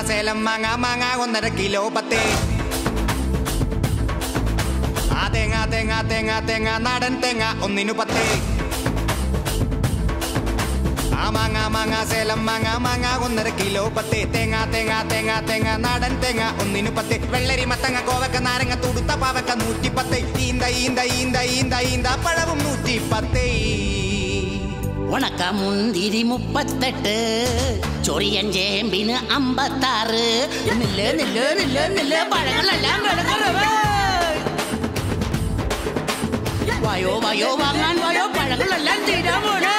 സേലം മാങ്ങ മാങ്ങ ഒന്നര കിലോ പത്തേ ആ തേങ്ങ തേങ്ങ തേങ്ങ തേങ്ങ നാടൻ തേങ്ങ ഒന്നിനു പത്തേ ആ മാങ്ങ മാങ്ങ സേലം മാങ്ങ മാങ്ങ ഒന്നര കിലോ പത്ത് തേങ്ങ തേങ്ങ തേങ്ങ തേങ്ങ നാടൻ തേങ്ങ ഒന്നിനു പത്ത് വെള്ളരി മത്തങ്ങ കോവക്ക നാരങ്ങ തുടുത്ത പാവക്ക നൂറ്റി പത്ത് ഈന്ത ഈന്ത ഈന്ത ഈന്ത ഈന്ത പഴവും നൂറ്റി പത്ത് ഉണക്ക മുന്തിരി മുപ്പത്തെട്ട് ചൊറിയൻ ചേമ്പിന് അമ്പത്താറ് നില്ല് നില്ല് നില്ല് നില്ല് പഴങ്ങളെല്ലാം വിലക്കുറവ് വയോ വയോ വാങ്ങാൻ വയോ പഴങ്ങളെല്ലാം തീരാൻ പോണേ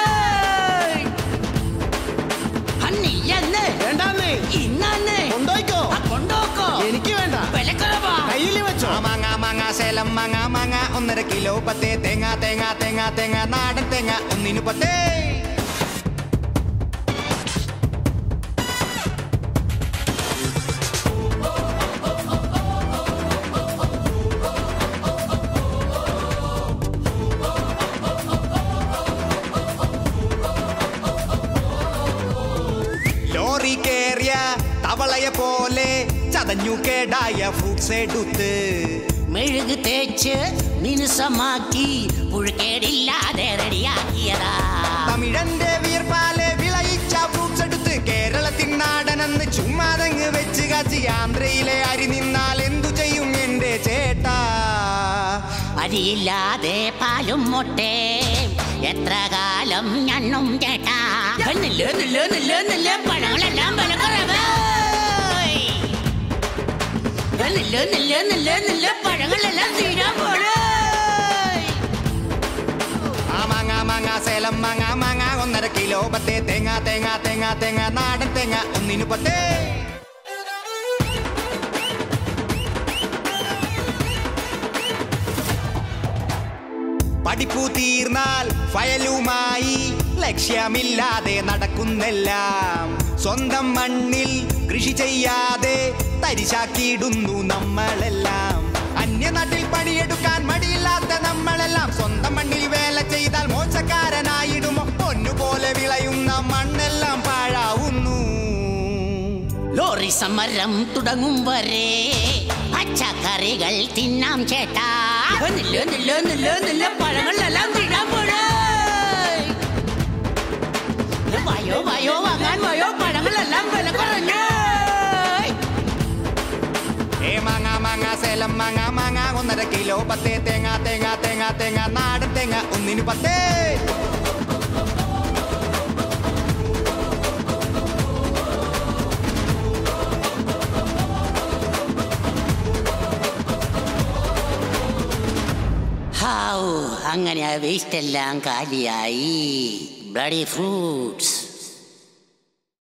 നീ എന്ന് വേണ്ടാന്നേ ഇന്നന്ന് കൊണ്ടോയ്ക്കോ ആ കൊണ്ടോക്കോ എനിക്ക് വേണ്ട വിലക്കുറവാ കയ്യിൽ വെച്ചോ ആ മാങ്ങ മാങ്ങ സേലം മാങ്ങ മാങ്ങ ഒന്നര കിലോ പത്ത് തേങ്ങ തേങ്ങ തേങ്ങ തേങ്ങ നാടൻ തേങ്ങ ഒന്നിനു പത്തേ ലോറി കേറിയ തവളയെ പോലെ ചതഞ്ഞു കേടായ ഫ്രൂട്ട്സ് എടുത്ത് മെഴുക് തേച്ച് മിനുസമാക്കി പുഴുക്കേടില്ലാതെ റെഡിയാക്കിയതാ തമിഴന്റെ വീർപ്പാലെ വിളയിച്ച ഫ്രൂട്ട്സ് എടുത്ത് കേരളത്തിൻ നാടനെന്ന് ചുമ്മാതങ്ങ് വെച്ച് കാച്ചി ആന്ധ്രയിലെ അരി നിന്നാൽ എന്തു ചെയ്യും എന്റെ ചേട്ടാ അരിയില്ലാതെ പാലും മുട്ടേ എത്ര കാലം ഞണ്ണും ചേട്ടാ നില്ല് നില്ല് നില്ല് നില്ല് പഴങ്ങളെല്ലാം വിലക്കുറവ് നില്ല് നില്ല് നില്ല് നില്ല് പഴങ്ങളെല്ലാം തീരാൻ പോണേ ആ മാങ്ങ മാങ്ങ സേലം മാങ്ങ മാങ്ങ ഒന്നര കിലോ പത്തേ തേങ്ങ തേങ്ങ തേങ്ങ തേങ്ങ നാടൻ തേങ്ങ ഒന്നിനു പത്തേ പഠിപ്പു തീർന്നാൽ ഫയലുമായി ലക്ഷ്യമില്ലാതെ നടക്കുന്നെല്ലാം സ്വന്തം മണ്ണിൽ കൃഷി ചെയ്യാതെ തരിശാക്കിയിടുന്നു നമ്മളെല്ലാം അന്യനാട്ടിൽ പണിയെടുക്കാൻ മടിയില്ലാത്ത നമ്മളെല്ലാം സ്വന്തം മണ്ണിൽ വേല ചെയ്താൽ മോശക്കാരനായിടുമോ പൊന്നുപോലെ വിളയുന്ന മണ്ണെല്ലാം പാഴാവുന്നു ലോറി സമരം തുടങ്ങും വരെ പച്ചക്കറികൾ തിന്നാം ചേട്ടാ നില്ല് നില്ല് നില്ല് നില്ല് പഴങ്ങളെല്ലാം തിന്നാൻ പോണേ വയോ വയോ വാങ്ങാൻ വയോ പഴങ്ങളെല്ലാം വില കുറഞ്ഞു ഏ മാങ്ങ മാങ്ങ സേലം മാങ്ങ മാങ്ങ ഒന്നര കിലോ പത്തേ തേങ്ങ തേങ്ങ തേങ്ങ തേങ്ങ നാടൻ തേങ്ങ ഒന്നിനു പത്തേ ഹാവൂ അങ്ങനെ ആ വേസ്റ്റ് എല്ലാം കാലിയായി ബ്ലഡി ഫ്രൂട്ട്സ്